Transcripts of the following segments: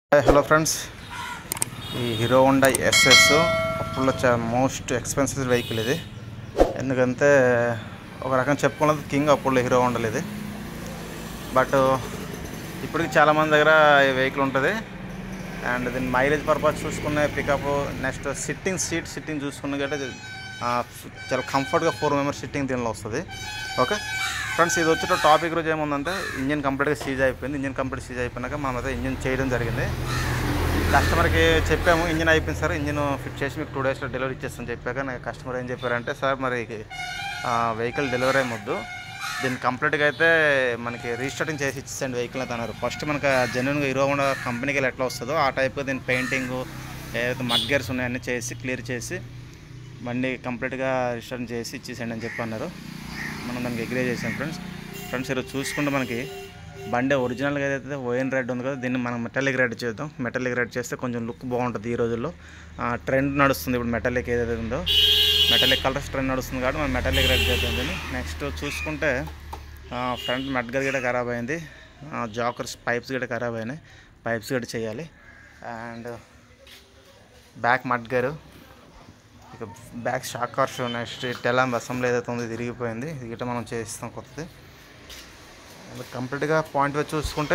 hi hello friends ఈ Hero Honda SS అప్పుడులో చాలా మోస్ట్ ఎక్స్పెన్సివ్ వెహికల్ ఇది ఎందుకంటే ఒక రకం చెప్పుకున్నది కింగ్ అప్పుడులో హీరో హోండాలు ఇది బట్ ఇప్పటికి చాలామంది దగ్గర ఈ వెహికల్ ఉంటుంది అండ్ దీని మైలేజ్ పర్పస్ చూసుకునే pickup next sitting seat sitting చూసుకున్న గట్టే ఇది, ఆ, చాలా కంఫర్ట్గా ఫోర్ మెంబర్స్ సిట్టింగ్ దీనిలో వస్తుంది ఓకే ఫ్రెండ్స్ ఇది వచ్చేట టాపిక్ రోజు ఏముందంటే ఇంజిన్ కంప్లీట్గా సీజ్ అయిపోయింది ఇంజిన్ కంప్లీట్ సీజ్ అయిపోయినాక మనం అయితే ఇంజిన్ చేయడం జరిగింది కస్టమర్కి చెప్పాము ఇంజిన్ అయిపోయింది సార్ ఇంజిన్ ఫిట్ చేసి మీకు టూ డేస్లో డెలివరీ ఇచ్చేస్తాను చెప్పాక నాకు కస్టమర్ ఏం చెప్పారంటే సార్ మరి వెహికల్ డెలివరీ అయ్యొద్దు దీన్ని కంప్లీట్గా అయితే మనకి రీస్టార్టింగ్ చేసి ఇచ్చేసండి వెహికల్ అయితే అన్నారు ఫస్ట్ మనకు జెన్యున్గా హీరో హోండా కంపెనీకి వెళ్ళి ఎట్లా వస్తుందో ఆ టైప్ దీని పెయింటింగ్ ఏదైతే మడ్ గేర్స్ ఉన్నాయో అన్నీ చేసి క్లియర్ చేసి బండి కంప్లీట్గా రీస్టార్టింగ్ చేసి ఇచ్చేసేయండి అని చెప్పి అన్నారు మనం దానికి అగ్రీ చేసాం ఫ్రెండ్స్ ఫ్రెండ్స్ ఈరోజు చూసుకుంటే మనకి బండి ఒరిజినల్గా ఏదైతే ఓఎన్ రెడ్ ఉంది కదా దీన్ని మనం మెటాలిక్ రెడ్ చేద్దాం మెటాలిక్ రెడ్ చేస్తే కొంచెం లుక్ బాగుంటుంది ఈ రోజుల్లో ట్రెండ్ నడుస్తుంది ఇప్పుడు మెటాలిక్ ఏదైతే ఉందో మెటాలిక్ కలర్స్ ట్రెండ్ నడుస్తుంది కాబట్టి మనం మెటాలిక్ రెడ్ చేద్దాం దీన్ని నెక్స్ట్ చూసుకుంటే ఫ్రంట్ మెట్ గది కూడా ఖరాబ్ అయింది జాకర్స్ పైప్స్ కూడా ఖరాబ్ అయినాయి పైప్స్ కూడా చేయాలి అండ్ బ్యాక్ మడ్ గేరు ఇక బ్యాక్ షాక్ కార్స్ నెక్స్ట్ టెలాం అసెంబ్లీ ఏదైతే ఉందో ఇది విరిగిపోయింది ఇది గిట్ట మనం చేస్తాం కొత్తది కంప్లీట్గా పాయింట్ వచ్చి చూసుకుంటే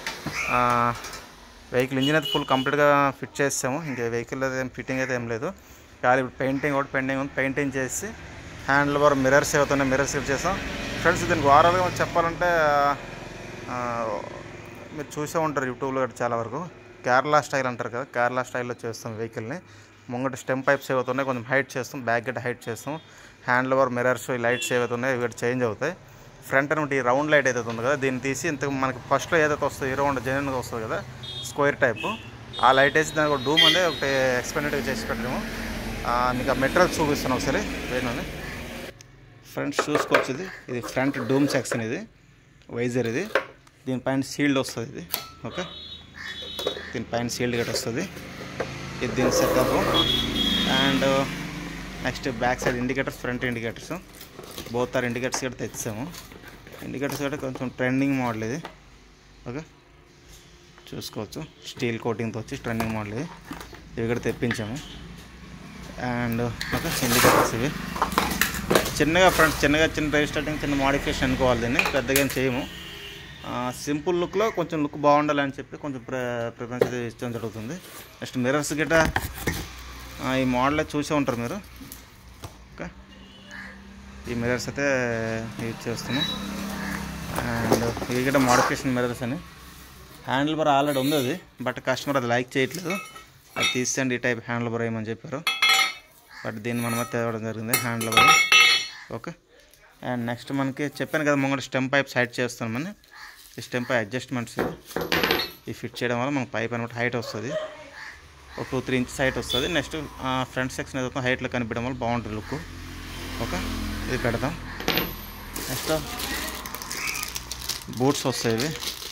వెహికల్ ఇంజిన్ అయితే ఫుల్ కంప్లీట్గా ఫిట్ చేస్తాము ఇంకా వెహికల్ అయితే ఏం ఫిట్టింగ్ అయితే ఏం లేదు కానీ ఇప్పుడు పెయింటింగ్ ఒకటి పెండింగ్ ఉంది పెయింటింగ్ చేసి హ్యాండిల్ బార్ మిరర్స్ అవుతున్నాయి మిరర్స్ ఫిట్ చేస్తాం ఫ్రెండ్స్ దీనికి ఓవరాల్గా చెప్పాలంటే ఆ, మీరు చూసే ఉంటారు యూట్యూబ్లో గట్రా చాలా వరకు కేరళ స్టైల్ అంటారు కదా కేరళ స్టైల్లో చేస్తాం వెహికల్ని ముంగట స్టెమ్ పైప్స్ ఏవైతున్నాయి కొంచెం హైట్ చేస్తాం బ్యాక్ గట్ట హైట్ చేస్తాం హ్యాండిల్ ఓవర్ మిరర్స్ ఈ లైట్స్ ఏవైతున్నాయి ఇవి గట్రా చేంజ్ అవుతాయి ఫ్రంట్ అనమాట ఈ రౌండ్ లైట్ ఏదైతే ఉంది కదా దీన్ని తీసి ఇంత మనకి ఫస్ట్లో ఏదైతే వస్తుందో హీరో హోండా జెన్యున్గా వస్తుంది కదా స్క్వేర్ టైపు ఆ లైట్ వేసి దానికి ఒక డూమ్ అనేది ఒకటి ఎక్స్పెండెడ్గా చేసి పెట్టాము ఆ, మీకు ఆ మెటీరియల్ చూపిస్తాను ఒకసారి వేణుని ఫ్రంట్ చూసుకోవచ్చు ఇది ఇది ఫ్రంట్ డూమ్ సెక్షన్ ఇది వైజర్ ఇది దీనిపైన సీల్డ్ వస్తుంది ఇది ఓకే దీనిపైన సీల్డ్ గట్ వస్తుంది ఇది దీని setup and next back side indicators front indicators both are indicators కూడా తెచ్చాము ఇండికేటర్స్ కూడా కొంచెం ట్రెండింగ్ మోడల్ ఇది ఓకే చూసుకోవచ్చు స్టీల్ కోటింగ్తో వచ్చి ట్రెండింగ్ మోడల్ ఇది ఇవి కూడా తెప్పించాము అండ్ ఓకే ఇండికేటర్స్ ఇవి చిన్నగా ఫ్రంట్ చిన్నగా చిన్న డ్రైవ్ స్టార్టింగ్ చిన్న మోడిఫికేషన్ అనుకోవాలి దీన్ని పెద్దగా ఏం చేయము సింపుల్ లుక్లో కొంచెం లుక్ బాగుండాలని చెప్పి కొంచెం ప్ర ప్రిఫరెన్స్ అయితే ఇచ్చడం జరుగుతుంది నెక్స్ట్ మిరర్స్ గిట్ట ఆ, ఈ మోడల్ చూసే ఉంటారు మీరు ఓకే ఈ మిరర్స్ అయితే యూజ్ చేస్తున్నాం అండ్ ఇవి కూడా మోడిఫికేషన్ మిరర్స్ అని హ్యాండిల్ బార్ ఆల్రెడీ ఉంది అది బట్ కస్టమర్ అది లైక్ చేయట్లేదు అది తీసేయండి ఈ టైప్ హ్యాండిల్ బార్ వేయమని చెప్పారు బట్ దీన్ని మనం అయితే తేవడం జరిగింది handle bar okay and next మనకి చెప్పాను కదా ముంగట స్టెమ్ పైప్ సైడ్ చేస్తామని ఈ స్టెమ్ పైప్ అడ్జస్ట్మెంట్స్ ఇవి ఈ ఫిట్ చేయడం వల్ల మనకు పైప్ అనమాట హైట్ వస్తుంది ఒక టూ త్రీ ఇంచ్ హైట్ వస్తుంది నెక్స్ట్ ఫ్రంట్ సెక్షన్ ఏదైతే హైట్లో కనిపించడం వల్ల బాగుంటుంది లుక్ ఓకే ఇది పెడతాం నెక్స్ట్ బూట్స్ వస్తాయి ఇవి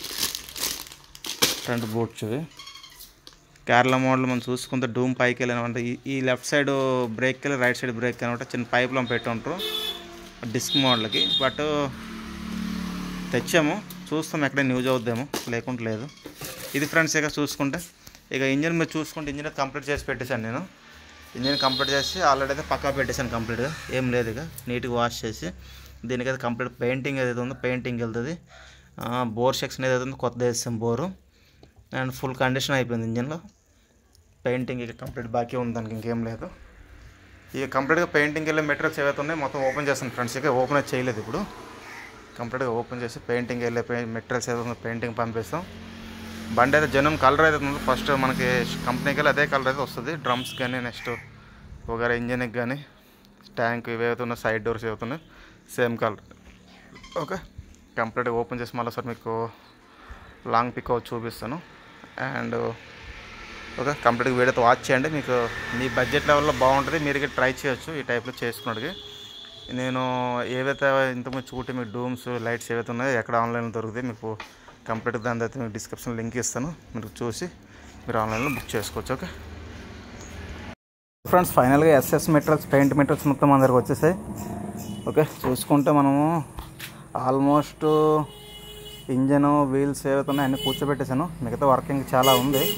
ఫ్రంట్ బూట్స్ ఇవి కేరళ మోడల్ మనం చూసుకుంటే డూమ్ పైకి వెళ్ళినమాట ఈ ఈ లెఫ్ట్ సైడ్ బ్రేక్ వెళ్ళి రైట్ సైడ్ బ్రేక్ అనమాట చిన్న పైప్లో పెట్టి ఉంటారు డిస్క్ మోడల్కి బట్ తెచ్చాము చూస్తాం ఎక్కడ న్యూజ్ అవుద్దేమో లేకుంటే లేదు ఇది ఫ్రెండ్స్ ఇక చూసుకుంటే ఇక ఇంజిన్ మీరు చూసుకుంటే ఇంజిన్ అయితే కంప్లీట్ చేసి పెట్టేశాను నేను ఇంజిన్ కంప్లీట్ చేసి ఆల్రెడీ అయితే పక్కా పెట్టేశాను కంప్లీట్గా ఏం లేదు ఇక నీట్గా వాష్ చేసి దీనికైతే కంప్లీట్ పెయింటింగ్ ఏదైతే ఉందో పెయింటింగ్ వెళ్తుంది బోర్ సెక్షన్ ఏదైతే ఉందో కొత్త వేసాం బోరు అండ్ ఫుల్ కండిషన్ అయిపోయింది ఇంజిన్లో పెయింటింగ్ ఇక కంప్లీట్ బాకీ ఉంది దానికి ఇంకేం లేదు ఇక కంప్లీట్గా పెయింటింగ్ వెళ్ళే మెటీరియల్స్ ఏవైతే ఉన్నాయో మొత్తం ఓపెన్ చేస్తాను ఫ్రెండ్స్ ఇక ఓపెన్ అయితే చేయలేదు ఇప్పుడు కంప్లీట్గా ఓపెన్ చేసి పెయింటింగ్ వెళ్ళే మెటీరియల్స్ ఏదో ఉందో పెయింటింగ్ పంపిస్తాం బండి అయితే జనం కలర్ అయితే ఉందో ఫస్ట్ మనకి కంపెనీకి వెళ్ళి అదే కలర్ అయితే వస్తుంది డ్రమ్స్ కానీ నెక్స్ట్ ఒకవేళ ఇంజిన్కి కానీ ట్యాంక్ ఇవేవైతే ఉన్నాయో సైడ్ డోర్స్ ఏవైతున్నాయో సేమ్ కలర్ ఓకే కంప్లీట్గా ఓపెన్ చేసి మళ్ళీ సార్ మీకు లాంగ్ పిక్ చూపిస్తాను అండ్ ఓకే కంప్లీట్గా వీడియోతో వాచ్ చేయండి మీకు మీ బడ్జెట్ లెవెల్లో బాగుంటుంది మీరు ఇక్కడ ట్రై చేయొచ్చు ఈ టైప్లో చేసుకున్నాడుకి నేను ఏవైతే ఇంతకుముందు చూటి మీకు డూమ్స్ లైట్స్ ఏవైతే ఉన్నాయో ఎక్కడ ఆన్లైన్లో దొరుకుతాయి మీకు కంప్లీట్ దాని అయితే మీకు డిస్క్రిప్షన్ లింక్ ఇస్తాను మీరు చూసి మీరు ఆన్లైన్లో బుక్ చేసుకోవచ్చు ఓకే ఫ్రెండ్స్ ఫైనల్గా ఎస్ఎస్ మెటీరియల్స్ పెయింట్ మెటీరియల్స్ మొత్తం మన దగ్గరకు వచ్చేసాయి ఓకే చూసుకుంటే మనము ఆల్మోస్ట్ ఇంజను వీల్స్ ఏవైతే ఉన్నాయో అన్నీ కూర్చోబెట్టేశాను మిగతా వర్కింగ్ చాలా ఉంది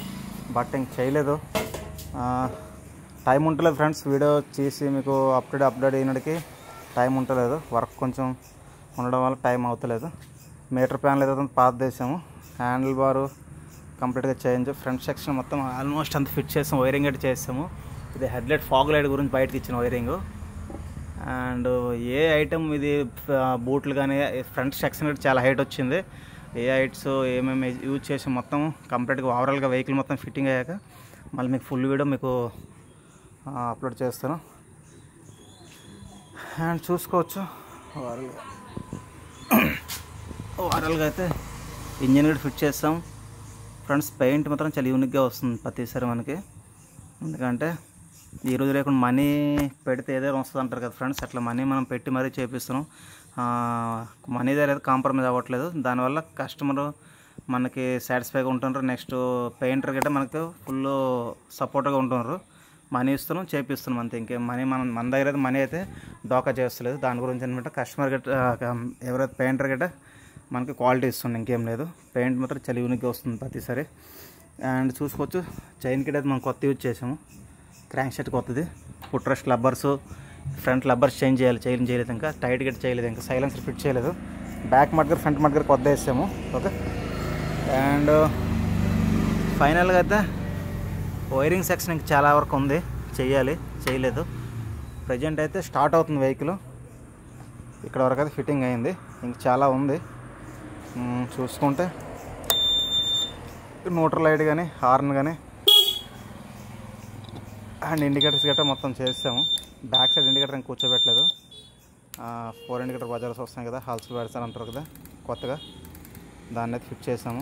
బట్ ఇంక చేయలేదు ఆ, టైం ఉంటలేదు ఫ్రెండ్స్ వీడియో చేసి మీకు అప్డేట్ అప్డేట్ అయినడికి టైం ఉంటలేదు వర్క్ కొంచెం ఉండడం వల్ల టైం అవుతలేదు మీటర్ ప్యానల్ ఏదో పాత చేసాము హ్యాండిల్ బారు కంప్లీట్గా చేంజ్ ఫ్రంట్ సెక్షన్ మొత్తం ఆల్మోస్ట్ అంత ఫిట్ చేసాము వైరింగ్ అయితే చేసాము ఇది హెడ్లైట్ ఫాగ్ లైట్ గురించి బయటకి ఇచ్చిన వైరింగ్ అండ్ ఏ ఐటమ్ ఇది ఆ, బూట్లు కానీ ఫ్రంట్ సెక్షన్ కూడా చాలా హైట్ వచ్చింది ఏ హైట్స్ ఏమేమి యూజ్ చేసి మొత్తం కంప్లీట్గా ఓవరాల్గా వెహికల్ మొత్తం ఫిట్టింగ్ అయ్యాక మళ్ళీ మీకు ఫుల్ వీడియో మీకు ఆ, అప్లోడ్ చేస్తాను అండ్ చూసుకోవచ్చు ఓవరాల్గా ఓవరాల్గా అయితే ఇంజన్ కూడా ఫిట్ చేస్తాం ఫ్రంట్స్ పెయింట్ మాత్రం చాలా యూనిక్గా వస్తుంది ప్రతిసారి మనకి ఎందుకంటే ఈ రోజు లేకుండా మనీ పెడితే ఏదైనా వస్తుంది అంటారు కదా ఫ్రెండ్స్ అట్లా మనీ మనం పెట్టి మరీ చేపిస్తున్నాం మనీ దగ్గర కాంప్రమైజ్ అవ్వట్లేదు దానివల్ల కస్టమర్ మనకి సాటిస్ఫైగా ఉంటున్నారు నెక్స్ట్ పెయింటర్ గట్రా మనకు ఫుల్ సపోర్ట్గా ఉంటున్నారు మనీ ఇస్తున్నాం చేపిస్తున్నాం అంతే ఇంకేం మనీ మనం మన దగ్గర అయితే మనీ అయితే డోకా చేస్తలేదు దాని గురించి అనమాట కస్టమర్ గట్రా ఎవరైతే పెయింటర్ గట్రా మనకి క్వాలిటీ ఇస్తుంది ఇంకేం లేదు పెయింట్ మాత్రం చాలా యూనిక్గా వస్తుంది ప్రతిసారి అండ్ చూసుకోవచ్చు చైన్ కిట్ అయితే మనం కొత్త యూజ్ చేసాము క్రాంక్ షెట్ కొత్తది foot rest rubbers front rubbers change చేయాలి చైన్ చేయలేదు ఇంకా టైట్ గట్ చేయలేదు ఇంకా సైలెన్సర్ ఫిట్ చేయలేదు బ్యాక్ మడ్గర్ ఫ్రంట్ మడ్గర్ కొత్త వేసాము ఓకే అండ్ ఫైనల్గా అయితే వైరింగ్ సెక్షన్ ఇంకా చాలా వరకు ఉంది చేయాలి చేయలేదు ప్రజెంట్ అయితే స్టార్ట్ అవుతుంది వెహికల్ ఇక్కడ వరకు అయితే ఫిట్టింగ్ అయింది ఇంక చాలా ఉంది మ్మ్, చూసుకుంటే న్యూట్రల్ లైట్ కానీ హార్న్ కానీ అండ్ ఇండికేటర్స్ గట్రా మొత్తం చేసాము బ్యాక్ సైడ్ ఇండికేటర్ ఇంకా కూర్చోబెట్టలేదు ఫోర్ ఇండికేటర్ బజార్స్ వస్తున్నాయి కదా హాల్స్ పెడతాను అంటారు కదా కొత్తగా దాన్ని అయితే ఫిట్ చేసాము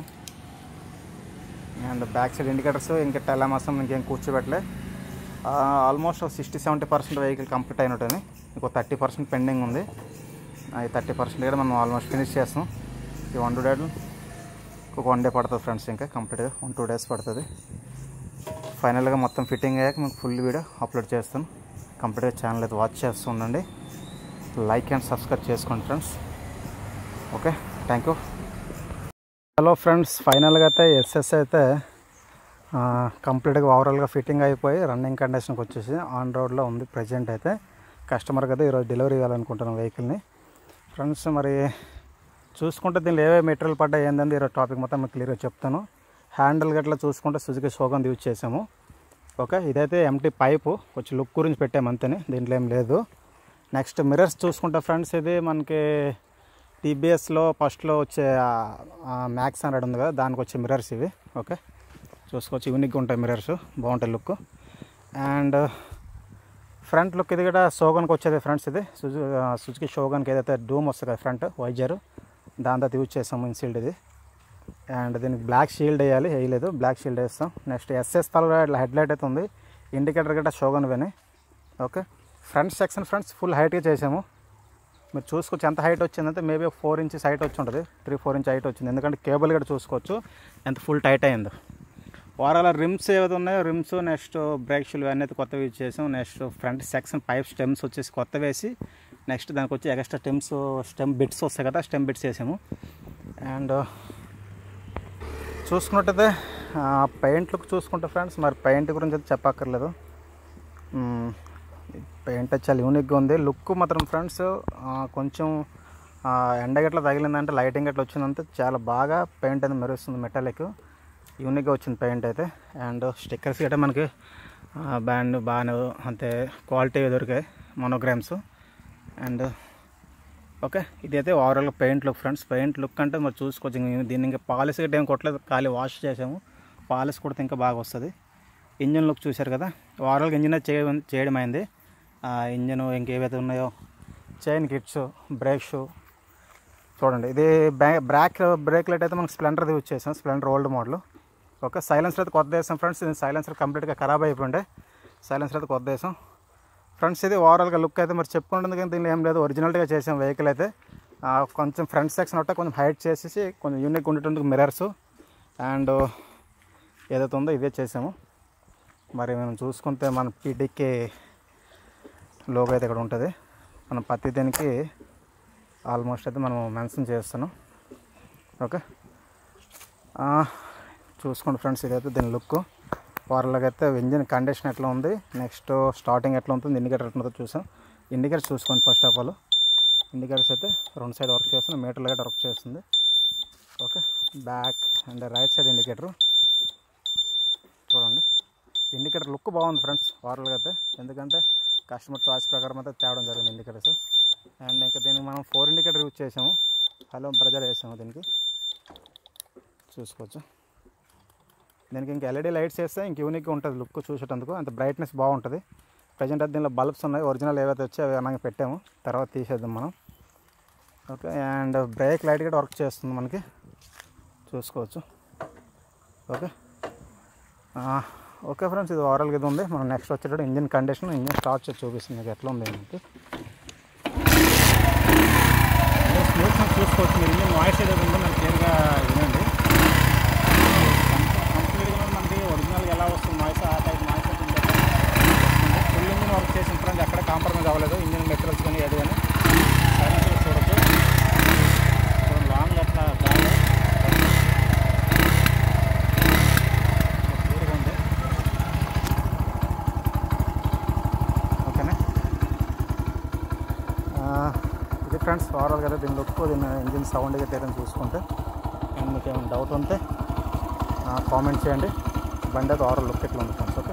అండ్ బ్యాక్ సైడ్ ఇండికేటర్స్ ఇంకా టెలామాసం ఇంకేం కూర్చోబెట్టలే almost sixty seventy percent vehicle complete అయినట్టు ఇంకో థర్టీ పర్సెంట్ పెండింగ్ ఉంది ఈ థర్టీ పర్సెంట్ కూడా మనం ఆల్మోస్ట్ ఫినిష్ చేస్తాం ఈ వన్ టూ డే ఒక వన్ డే పడుతుంది ఫ్రెండ్స్ ఇంకా కంప్లీట్గా వన్ టూ డేస్ పడుతుంది ఫైనల్గా మొత్తం ఫిట్టింగ్ అయ్యాక మీకు ఫుల్ వీడియో అప్లోడ్ చేస్తాను కంప్లీట్గా ఛానల్ అయితే వాచ్ చేస్తూ ఉండండి లైక్ అండ్ సబ్స్క్రైబ్ చేసుకోండి friends okay thank you hello friends ఫైనల్గా అయితే ఎస్ఎస్ అయితే ఆ, కంప్లీట్గా ఓవరాల్గా ఫిట్టింగ్ అయిపోయి రన్నింగ్ కండిషన్కి వచ్చేసి ఆన్ రోడ్లో ఉంది ప్రజెంట్ అయితే కస్టమర్కి అయితే ఈరోజు డెలివరీ ఇవ్వాలనుకుంటున్నాం వెహికల్ని ఫ్రెండ్స్ మరి చూసుకుంటే దీనిలో ఏవే మెటీరియల్ పడ్డాయి ఏందని ఈరోజు టాపిక్ మొత్తం మీకు క్లియర్గా చెప్తాను హ్యాండిల్ గట్లా చూసుకుంటే సుజుకి షోగన్ యూజ్ చేసాము ఓకే ఇదైతే ఎంటీ పైపు కొంచెం లుక్ గురించి పెట్టాము అంతేనే దీంట్లో ఏం లేదు నెక్స్ట్ మిర్రర్స్ చూసుకుంటే ఫ్రెండ్స్ ఇది మనకి టీబీఎస్లో ఫస్ట్లో వచ్చే మ్యాక్స్ హండ్రెడ్ ఉంది కదా దానికి వచ్చే మిర్రర్స్ ఇవి ఓకే చూసుకోవచ్చు యూనిక్గా ఉంటాయి మిర్రర్స్ బాగుంటాయి లుక్ అండ్ ఫ్రంట్ లుక్ ఇది కూడా షోగన్కి వచ్చేది ఫ్రంట్స్ ఇది సుజు సుజుకి షోగన్కి ఏదైతే డూమ్ వస్తుంది కదా ఫ్రంట్ వైజర్ దాంతో యూజ్ చేస్తాము ఇన్సీల్డ్ ఇది అండ్ దీనికి బ్లాక్ షీల్డ్ వేయాలి వేయలేదు బ్లాక్ షీల్డ్ వేస్తాం నెక్స్ట్ ఎస్ఎస్ తల హెడ్ లైట్ అయితే ఉంది ఇండికేటర్ గట్రా షోగన్ వేని okay front section fronts full హైట్గా చేసాము మీరు చూసుకోవచ్చు ఎంత హైట్ వచ్చిందంటే మేబీ ఫోర్ ఇంచెస్ హైట్ వచ్చి ఉంటుంది త్రీ ఫోర్ ఇంచ్ హైట్ వచ్చింది ఎందుకంటే కేబుల్ కూడా చూసుకోవచ్చు ఎంత ఫుల్ టైట్ అయిందో ఓవరాల్ రిమ్స్ ఏవైతే ఉన్నాయో రిమ్స్ నెక్స్ట్ బ్రేక్ షూలు అన్నీ అయితే కొత్తవి యూజ్ చేసాం next front section pipe stems వచ్చేసి కొత్త వేసి నెక్స్ట్ దానికి వచ్చి ఎక్స్ట్రా స్టెమ్స్ స్టెమ్ బిట్స్ వస్తాయి కదా స్టెమ్ బిట్స్ వేసాము అండ్ చూసుకున్నట్టయితే పెయింట్ లుక్ చూసుకుంటే ఫ్రెండ్స్ మరి పెయింట్ గురించి అయితే చెప్పక్కర్లేదు పెయింట్ చాలా యూనిక్గా ఉంది లుక్ మాత్రం ఫ్రెండ్స్ కొంచెం ఆ, ఎండ గట్ల తగిలిందంటే లైటింగ్ గట్ల వచ్చిందంటే చాలా బాగా పెయింట్ అనేది మెరుస్తుంది మెటాలిక్ యూనిక్గా వచ్చింది పెయింట్ అయితే అండ్ స్టిక్కర్స్ గట్రా మనకి బ్యాండ్ బాగానే అంతే క్వాలిటీ దొరికాయి మోనోగ్రామ్స్ అండ్ ఓకే ఇదైతే ఓవరాల్గా paint look friends paint look అంటే మరి చూసుకోవచ్చు ఇంక దీన్ని ఇంకా పాలిస్ గట్రా ఏం కొట్టలేదు ఖాళీ వాష్ చేసాము పాలిస్ కొడితే ఇంకా బాగా వస్తుంది ఇంజన్ లుక్ చూశారు కదా ఓవరాల్గా ఇంజన్ అయితే చేయ చేయడం అయింది ఆ ఇంజన్ ఇంకేవైతే ఉన్నాయో చైన్ కిట్స్ బ్రేక్ షూ చూడండి ఇది బ్రా బ్రాక్ బ్రేక్ లైట్ అయితే మనకి స్ప్లెండర్ది యూజ్ చేసాం Splendor old model okay silencer అయితే కొత్త వేసాం ఫ్రెండ్స్ ఇది సైలెన్సర్ కంప్లీట్గా ఖరాబ్ అయిపోయిండే సైలెన్సర్ అయితే కొత్త వేసాం ఫ్రెండ్స్ ఇది ఓవరాల్గా లుక్ అయితే మరి చెప్పుకుంటుంది కానీ దీనిలో ఏం లేదు ఒరిజినల్గా చేసాం వెహికల్ అయితే ఆ, కొంచెం ఫ్రంట్ సెక్షన్ ఒకటే కొంచెం హైట్ చేసేసి కొంచెం యూనిక్ ఉండేటందుకు మిరర్స్ అండ్ ఏదైతే ఉందో ఇదే చేసాము మరి మనం చూసుకుంటే మన పీటీకి లోగో అయితే ఇక్కడ ఉంటుంది మనం ప్రతి దీనికి ఆల్మోస్ట్ అయితే మనం మెన్షన్ చేస్తున్నాం ఓకే ఆ, చూసుకోండి ఫ్రెండ్స్ ఇదైతే దీని లుక్ ఓవరాల్గా అయితే ఇంజిన్ కండిషన్ ఎట్లా ఉంది నెక్స్ట్ స్టార్టింగ్ ఎట్లా ఉంటుంది ఇండికేటర్ ఎట్లా ఉంటుందో చూసాం ఇండికేటర్స్ చూసుకోండి ఫస్ట్ ఆఫ్ ఆల్ ఇండికేటర్స్ అయితే రెండు సైడ్ వర్క్ చేస్తుంది మీటర్లు గట్రా వర్క్ చేస్తుంది okay back and right side indicator చూడండి ఇండికేటర్ లుక్ బాగుంది ఫ్రెండ్స్ ఓవరాల్గా అయితే ఎందుకంటే కస్టమర్ చాయిస్ ప్రకారం అయితే తేవడం జరిగింది ఇండికేటర్స్ అండ్ ఇంకా దీనికి మనం ఫోర్ ఇండికేటర్ యూజ్ చేసాము హలో బ్రజర్ వేసాము దీనికి చూసుకోవచ్చు దీనికి ఇంకా ఎల్ఈడి లైట్స్ వేస్తే ఇంక యూనిక్గా ఉంటుంది లుక్ చూసేటందుకు అంత బ్రైట్నెస్ బాగుంటుంది ప్రజెంట్ అయితే దీనిలో బల్బ్స్ ఉన్నాయి ఒరిజినల్ ఏవైతే వచ్చి అవి అలాగే పెట్టాము తర్వాత తీసేద్దాం మనం ఓకే అండ్ బ్రేక్ లైట్ కూడా వర్క్ చేస్తుంది మనకి చూసుకోవచ్చు ఓకే ఆ, ఓకే ఫ్రెండ్స్ ఇది ఓవరాల్గా ఇది ఉంది మనం నెక్స్ట్ వచ్చేటప్పుడు ఇంజిన్ కండిషన్ ఇంజిన్ స్టార్ట్ చేసి చూపిస్తుంది మీకు ఎట్లా ఉంది మనకి స్మూత్గా చూసుకోవచ్చు మీరు ఇంజిన్ వాయిస్ ఏదైతే ఉందో మీరు క్లియర్గా వినండి కంప్లీట్గా మనకి ఒరిజినల్గా ఎలా వస్తుంది నాయిస్ ఆ టైప్ నాయిస్ ఉంటుంది ఫుల్ ఇంజిన్ వర్క్ చేసిన ఫ్రెండ్స్ ఎక్కడ కాంప్రమైజ్ అవ్వలేదు ఇంజిన్ మెటీరియల్స్ కానీ ఏది కానీ సైలెన్స్గా చూడొచ్చు చూడండి లాంగ్ ఎట్లా బాగా క్లియర్గా ఉంది ఓకేనా ఆ, ఇది ఫ్రెండ్స్ ఓవరాల్గా అయితే దీని లుక్ దీని ఇంజిన్ సౌండ్ గట్టి ఏదైనా చూసుకుంటే అండ్ మీకు ఏమైనా డౌట్ ఉంటే కామెంట్ చేయండి బండి అయితే ఓవరాల్ లుక్ ఎట్లా ఉంది ఫ్రెండ్స్